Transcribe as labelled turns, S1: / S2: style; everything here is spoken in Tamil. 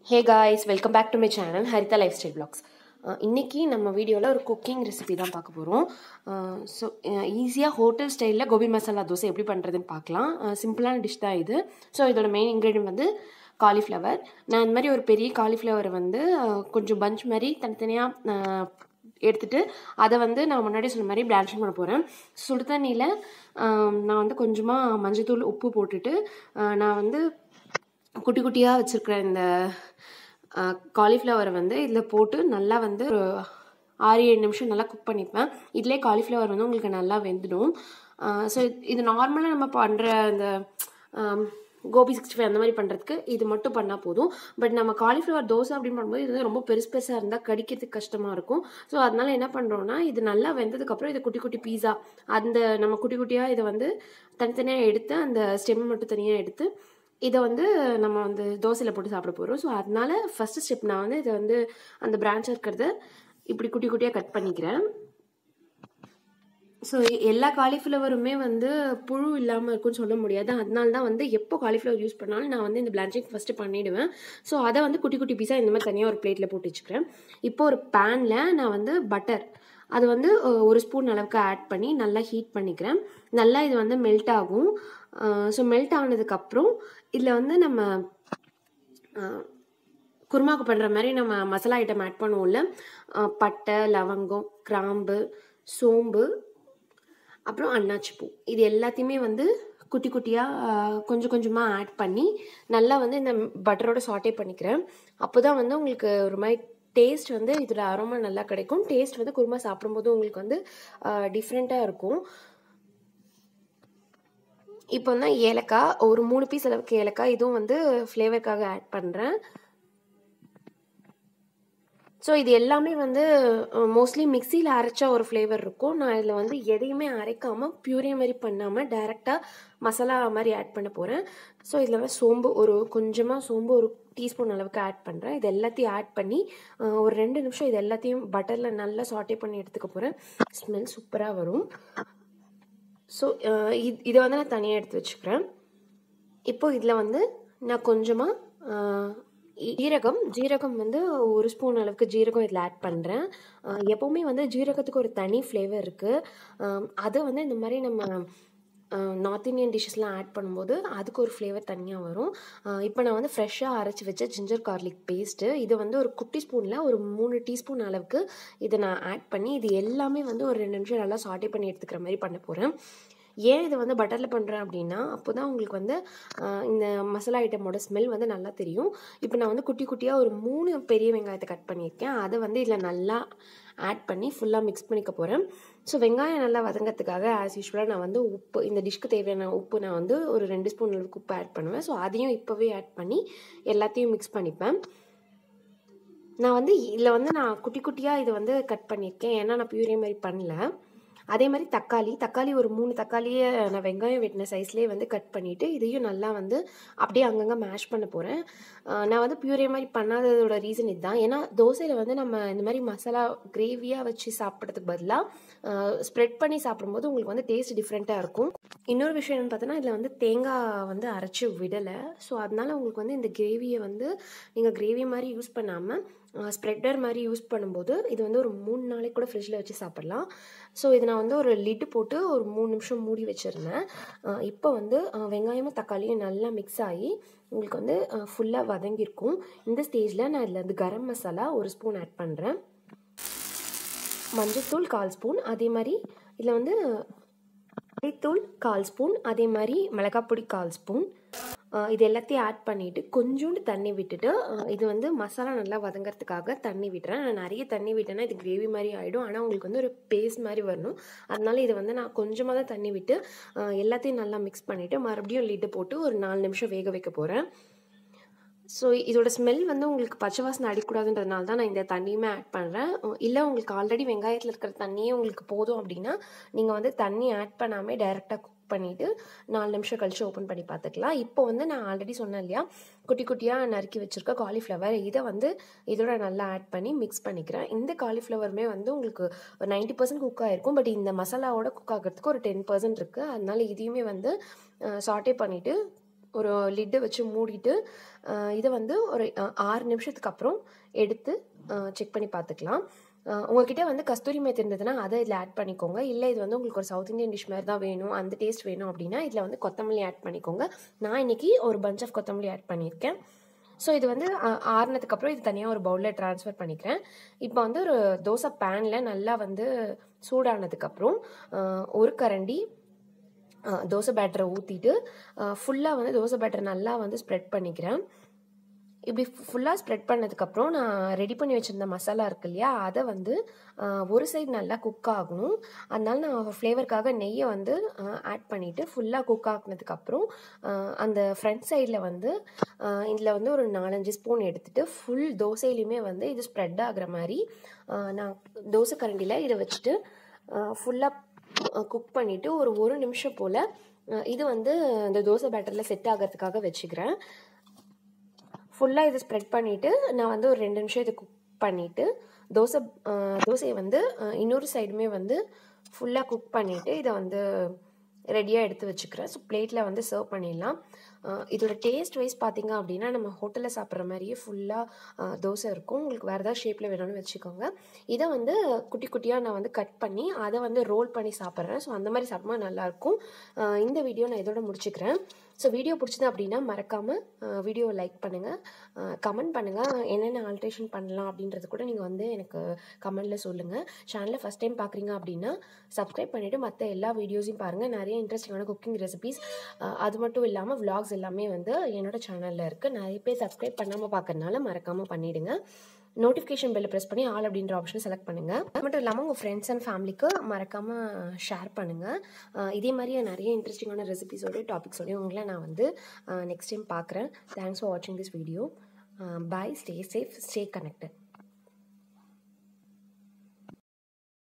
S1: hey guys welcome back to my channel Haritha lifestyle blogs இன்றைக்கி நம்ம வீடியோவில் ஒரு குக்கிங் ரெசிபி தான் பார்க்க போகிறோம் ஸோ ஈஸியாக ஹோட்டல் ஸ்டைலில் கோபி மசாலா தோசை எப்படி பண்ணுறதுன்னு பார்க்கலாம் சிம்பிளான டிஷ் தான் இது ஸோ இதோட மெயின் இன்க்ரீடியன்ட் வந்து காலிஃப்ளவர் நான் இந்த மாதிரி ஒரு பெரிய காலிஃப்ளவரை வந்து அஹ், கொஞ்சம் பஞ்ச் மாதிரி தனித்தனியாக எடுத்துட்டு அதை வந்து நான் முன்னாடி சொன்ன மாதிரி பிளான்ச்சிங் பண்ண போகிறேன் சுடு தண்ணியில் நான் வந்து கொஞ்சமாக மஞ்சத்தூள் உப்பு போட்டுட்டு அஹ், நான் வந்து குட்டி குட்டியாக வச்சுருக்கிற இந்த காலிஃப்ளவரை வந்து இதில் போட்டு நல்லா வந்து ஒரு ஆறு ஏழு நிமிஷம் நல்லா குக் பண்ணிப்பேன் இதிலே காலிஃப்ளவர் வந்து உங்களுக்கு நல்லா வெந்துடும் ஸோ இது நார்மலாக நம்ம பண்ணுற இந்த ஆம், கோபி சிக்ஸ்டி ஃபைவ் அந்த மாதிரி பண்ணுறதுக்கு இது மட்டும் பண்ணால் போதும் பட் நம்ம காலிஃப்ளவர் தோசை அப்படின்னு பண்ணும்போது இது வந்து ரொம்ப பெருசு பெருசாக இருந்தால் கடிக்கிறதுக்கு கஷ்டமாக இருக்கும் ஸோ அதனால என்ன பண்ணுறோன்னா இது நல்லா வெந்ததுக்கப்புறம் இது குட்டி குட்டி பீஸா அந்த நம்ம குட்டி குட்டியாக இதை வந்து தனித்தனியாக எடுத்து அந்த ஸ்டெம் மட்டும் தனியாக எடுத்து இதை வந்து நம்ம வந்து தோசையில் போட்டு சாப்பிட போகிறோம் ஸோ அதனால ஃபஸ்ட்டு ஸ்டெப் நான் வந்து இதை வந்து அந்த பிரான்ச்சாக இருக்கிறத இப்படி குட்டி குட்டியாக கட் பண்ணிக்கிறேன் ஸோ எல்லா காலிஃப்ளவருமே வந்து புழு இல்லாமல் இருக்கும்னு சொல்ல முடியாது அதனால தான் வந்து எப்போ காலிஃப்ளவர் யூஸ் பண்ணாலும் நான் வந்து இந்த பிளான்ச்சிங் ஃபஸ்ட்டு பண்ணிவிடுவேன் ஸோ அதை வந்து குட்டி குட்டி பீஸாக இந்த மாதிரி தனியாக ஒரு பிளேட்டில் போட்டு வச்சுக்கிறேன் இப்போ ஒரு பேனில் நான் வந்து பட்டர் அது வந்து அஹ், ஒரு ஸ்பூன் அளவுக்கு ஆட் பண்ணி நல்லா ஹீட் பண்ணிக்கிறேன் நல்லா இது வந்து மெல்ட் ஆகும் ஸோ மெல்ட் ஆனதுக்கப்புறம் இதில் வந்து நம்ம அஹ், குருமாக்கு பண்ணுற மாதிரி நம்ம மசாலா ஐட்டம் ஆட் பண்ணுவோம்ல அஹ், பட்டை லவங்கம் கிராம்பு சோம்பு அப்புறம் அன்னாச்சி பூ இது எல்லாத்தையுமே வந்து குட்டி குட்டியாக கொஞ்சம் கொஞ்சமாக ஆட் பண்ணி நல்லா வந்து இந்த பட்டரோட சாட்டே பண்ணிக்கிறேன் அப்போ தான் வந்து உங்களுக்கு ஒரு மாதிரி டேஸ்ட் வந்து இதோட அரோமா நல்லா கிடைக்கும் டேஸ்ட் வந்து குருமா சாப்பிடும்போது உங்களுக்கு வந்து டிஃப்ரெண்ட்டாக இருக்கும் இப்போ வந்து ஏலக்காய் ஒரு மூணு பீஸ் அளவுக்கு ஏலக்காய் இதுவும் வந்து ஃப்ளேவருக்காக ஆட் பண்ணுறேன் ஸோ இது எல்லாமே வந்து மோஸ்ட்லி மிக்சியில் அரைச்ச ஒரு ஃப்ளேவர் இருக்கும் நான் இதில் வந்து எதையுமே அரைக்காமல் பியூரே மாதிரி பண்ணாமல் டைரெக்டாக மசாலா மாதிரி ஆட் பண்ண போகிறேன் ஸோ இதில் வந்து சோம்பு ஒரு கொஞ்சமாக சோம்பு ஒரு டீஸ்பூன் அளவுக்கு ஆட் பண்ணுறேன் இது எல்லாத்தையும் ஆட் பண்ணி அஹ், ஒரு ரெண்டு நிமிஷம் இது எல்லாத்தையும் பட்டரில் நல்லா சாட்டே பண்ணி எடுத்துக்க போகிறேன் ஸ்மெல் சூப்பராக வரும் ஸோ இது இதை வந்து நான் தனியாக எடுத்து வச்சுக்கிறேன் இப்போ இதில் வந்து நான் கொஞ்சமாக ஜீரகம் ஜீரகம் வந்து ஒரு ஸ்பூன் அளவுக்கு ஜீரகம் இதில் ஆட் பண்ணுறேன் எப்போவுமே வந்து ஜீரகத்துக்கு ஒரு தனி ஃப்ளேவர் இருக்குது அது வந்து இந்த மாதிரி நம்ம நார்த் இந்தியன் டிஷ்ஷஸ்லாம் ஆட் பண்ணும்போது அதுக்கு ஒரு ஃப்ளேவர் தனியாக வரும் இப்போ நான் வந்து ஃப்ரெஷ்ஷாக அரைச்சி வச்ச ஜிஞ்சர் கார்லிக் பேஸ்ட்டு இது வந்து ஒரு குட்டி ஸ்பூனில் ஒரு மூணு டீஸ்பூன் அளவுக்கு இதை நான் ஆட் பண்ணி இது எல்லாமே வந்து ஒரு ரெண்டு நிமிஷம் நல்லா சாட்டே பண்ணி எடுத்துக்கிற மாதிரி பண்ண போகிறேன் ஏன் இதை வந்து பட்டரில் பண்ணுறேன் அப்படின்னா அப்போ தான் உங்களுக்கு வந்து ஆஹ், இந்த மசாலா ஐட்டமோட ஸ்மெல் வந்து நல்லா தெரியும் இப்போ நான் வந்து குட்டி குட்டியாக ஒரு மூணு பெரிய வெங்காயத்தை கட் பண்ணியிருக்கேன் அதை வந்து இதில் நல்லா ஆட் பண்ணி ஃபுல்லாக மிக்ஸ் பண்ணிக்க போகிறேன் ஸோ வெங்காயம் நல்லா வதங்கிறதுக்காக ஆஸ் யூஸ்வலாக நான் வந்து உப்பு இந்த டிஷ்க்கு தேவையான உப்பு நான் வந்து ஒரு ரெண்டு ஸ்பூன் அளவுக்கு உப்பு ஆட் பண்ணுவேன் ஸோ அதையும் இப்போவே ஆட் பண்ணி எல்லாத்தையும் மிக்ஸ் பண்ணிப்பேன் நான் வந்து இதில் வந்து நான் குட்டி குட்டியாக இதை வந்து கட் பண்ணியிருக்கேன் ஏன்னா நான் பியூரே மாதிரி பண்ணல அதே மாதிரி தக்காளி தக்காளி ஒரு மூணு தக்காளியை நான் வெங்காயம் வெட்டின சைஸ்லேயே வந்து கட் பண்ணிவிட்டு இதையும் நல்லா வந்து அப்படியே அங்கங்கே மேஷ் பண்ண போகிறேன் நான் வந்து பியூரே மாதிரி பண்ணாததோட ரீசன் இதுதான் ஏன்னா தோசையில் வந்து நம்ம இந்த மாதிரி மசாலா கிரேவியாக வச்சு சாப்பிட்றதுக்கு பதிலாக ஸ்ப்ரெட் பண்ணி சாப்பிடும்போது உங்களுக்கு வந்து டேஸ்ட் டிஃப்ரெண்ட்டாக இருக்கும் இன்னொரு விஷயம் என்னென்னு பார்த்தோன்னா இதில் வந்து தேங்காய் வந்து அரைச்சி விடலை ஸோ அதனால உங்களுக்கு வந்து இந்த கிரேவியை வந்து நீங்கள் கிரேவி மாதிரி யூஸ் பண்ணாமல் ஸ்ப்ரெட்டர் மாதிரி யூஸ் பண்ணும்போது இது வந்து ஒரு மூணு நாளைக்கு கூட ஃப்ரிட்ஜில் வச்சு சாப்பிட்லாம் ஸோ இது நான் வந்து ஒரு லிட்டு போட்டு ஒரு மூணு நிமிஷம் மூடி வச்சுருந்தேன் இப்போ வந்து அஹ், வெங்காயமும் தக்காளியும் நல்லா மிக்ஸ் ஆகி உங்களுக்கு வந்து ஃபுல்லாக வதங்கியிருக்கும் இந்த ஸ்டேஜில் நான் இதில் வந்து கரம் மசாலா ஒரு ஸ்பூன் ஆட் பண்ணுறேன் மஞ்சள்தூள் கால் ஸ்பூன் அதே மாதிரி இதில் வந்து மல்லித்தூள் கால் ஸ்பூன் அதே மாதிரி மிளகாய் பொடி கால் ஸ்பூன் அஹ் இது எல்லாத்தையும் ஆட் பண்ணிவிட்டு கொஞ்சோண்டு தண்ணி விட்டுட்டு அஹ் இது வந்து மசாலா நல்லா வதங்கறதுக்காக தண்ணி விட்டுறேன் நான் நிறைய தண்ணி விட்டேன்னா இது கிரேவி மாதிரி ஆகிடும் ஆனால் உங்களுக்கு வந்து ஒரு பேஸ்ட் மாதிரி வரணும் அதனால இதை வந்து நான் கொஞ்சமாக தான் தண்ணி விட்டு அஹ் எல்லாத்தையும் நல்லா மிக்ஸ் பண்ணிவிட்டு மறுபடியும் லிட்டு போட்டு ஒரு நாலு நிமிஷம் வேக வைக்க போகிறேன் ஸோ இதோட ஸ்மெல் வந்து உங்களுக்கு பச்சை வாசனை அடிக்கூடாதுன்றதுனால தான் நான் இந்த தண்ணியுமே ஆட் பண்ணுறேன் இல்லை உங்களுக்கு ஆல்ரெடி வெங்காயத்தில் இருக்கிற தண்ணியே உங்களுக்கு போதும் அப்படின்னா நீங்கள் வந்து தண்ணி ஆட் பண்ணாமல் டைரெக்டாக குக் பண்ணிவிட்டு நாலு நிமிஷம் கழிச்சு ஓப்பன் பண்ணி பார்த்துக்கலாம் இப்போ வந்து நான் ஆல்ரெடி சொன்னேன் இல்லையா குட்டி குட்டியாக நறுக்கி வச்சுருக்க காலிஃப்ளவர் இதை வந்து இதோட நல்லா ஆட் பண்ணி மிக்ஸ் பண்ணிக்கிறேன் இந்த காலிஃப்ளவருமே வந்து உங்களுக்கு ஒரு நைன்ட்டி பர்சன்ட் குக் ஆகிருக்கும் பட் இந்த மசாலாவோட குக் ஆகிறதுக்கு ஒரு டென் பர்சன்ட் இருக்குது அதனால இதையுமே வந்து சாட்டே பண்ணிவிட்டு ஒரு லிட்டை வச்சு மூடிட்டு இதை வந்து ஒரு ஆறு நிமிஷத்துக்கு அப்புறம் எடுத்து செக் பண்ணி பார்த்துக்கலாம் உங்ககிட்ட வந்து கஸ்தூரி மேத் இருந்ததுன்னா அதை இதில் ஆட் பண்ணிக்கோங்க இல்லை இது வந்து உங்களுக்கு ஒரு சவுத் இந்தியன் டிஷ் மாதிரி தான் வேணும் அந்த டேஸ்ட் வேணும் அப்படின்னா இதில் வந்து கொத்தமல்லி ஆட் பண்ணிக்கோங்க நான் இன்றைக்கி ஒரு பஞ்ச் ஆஃப் கொத்தமல்லி ஆட் பண்ணியிருக்கேன் ஸோ இது வந்து ஆறுனதுக்கப்புறம் இது தனியாக ஒரு பவுலில் ட்ரான்ஸ்ஃபர் பண்ணிக்கிறேன் இப்போ வந்து ஒரு தோசை பேனில் நல்லா வந்து சூடானதுக்கப்புறம் ஒரு கரண்டி தோசை பேட்டரை ஊற்றிட்டு ஃபுல்லாக வந்து தோசை பேட்டரை நல்லா வந்து ஸ்ப்ரெட் பண்ணிக்கிறேன் இப்படி ஃபுல்லாக ஸ்ப்ரெட் பண்ணதுக்கப்புறம் நான் ரெடி பண்ணி வச்சுருந்த மசாலா இருக்கு இல்லையா அதை வந்து ஒரு சைடு நல்லா குக் ஆகணும் அதனால நான் ஃப்ளேவருக்காக நெய்யை வந்து ஆட் பண்ணிவிட்டு ஃபுல்லாக குக் ஆகினதுக்கப்புறம் அந்த ஃப்ரண்ட் சைடில் வந்து இதில் வந்து ஒரு நாலஞ்சு ஸ்பூன் எடுத்துகிட்டு ஃபுல் தோசையிலையுமே வந்து இது ஸ்ப்ரெட் ஆகிற மாதிரி நான் தோசை கரண்டியில் இதை வச்சுட்டு ஃபுல்லாக குக் பண்ணிவிட்டு ஒரு ஒரு நிமிஷம் போல் இது வந்து இந்த தோசை பேட்டரில் செட் ஆகிறதுக்காக வச்சுக்கிறேன் ஃபுல்லாக இதை ஸ்ப்ரெட் பண்ணிவிட்டு நான் வந்து ஒரு ரெண்டு நிமிஷம் இதை குக் பண்ணிவிட்டு தோசை தோசையை வந்து இன்னொரு சைடுமே வந்து ஃபுல்லாக குக் பண்ணிவிட்டு இதை வந்து ரெடியாக எடுத்து வச்சுக்கிறேன் ஸோ பிளேட்டில் வந்து சர்வ் பண்ணிடலாம் இதோட டேஸ்ட் வைஸ் பார்த்தீங்க அப்படின்னா நம்ம ஹோட்டலில் சாப்பிட்ற மாதிரியே ஃபுல்லாக தோசை இருக்கும் உங்களுக்கு வேறு ஏதாவது ஷேப்பில் வேணும்னு வச்சுக்கோங்க இதை வந்து குட்டி குட்டியாக நான் வந்து கட் பண்ணி அதை வந்து ரோல் பண்ணி சாப்பிட்றேன் ஸோ அந்த மாதிரி சாப்பிடும்போது நல்லாயிருக்கும் இந்த வீடியோ நான் இதோட முடிச்சுக்கிறேன் ஸோ வீடியோ பிடிச்சது அப்படின்னா மறக்காமல் வீடியோவை லைக் பண்ணுங்கள் கமெண்ட் பண்ணுங்கள் என்னென்ன ஆல்ட்ரேஷன் பண்ணலாம் அப்படின்றது கூட நீங்கள் வந்து எனக்கு கமெண்டில் சொல்லுங்கள் சேனலை ஃபஸ்ட் டைம் பார்க்குறீங்க அப்படின்னா சப்ஸ்கிரைப் பண்ணிவிட்டு மற்ற எல்லா வீடியோஸையும் பாருங்கள் நிறைய இன்ட்ரெஸ்டிங்கான குக்கிங் ரெசிபீஸ் அது மட்டும் இல்லாமல் விலாக்ஸ் எல்லாமே வந்து என்னோட சேனலில் இருக்குது நிறைய பேர் சப்ஸ்கிரைப் பண்ணாமல் பார்க்கறனால மறக்காமல் பண்ணிவிடுங்க நோட்டிஃபிகேஷன் பெல்லை ப்ரெஸ் பண்ணி ஆல் அப்படின்ற ஆப்ஷனை செலக்ட் பண்ணுங்கள் அது மட்டும் இல்லாமல் உங்கள் ஃப்ரெண்ட்ஸ் அண்ட் ஃபேமிலிக்கு மறக்காமல் ஷேர் பண்ணுங்கள் இதே மாதிரி நிறைய இன்ட்ரெஸ்டிங்கான ரெசிபிஸோடய டாபிக்ஸோடய உங்களை நான் வந்து நெக்ஸ்ட் டைம் பார்க்குறேன் தேங்க்ஸ் ஃபார் வாட்சிங் this video bye stay safe stay connected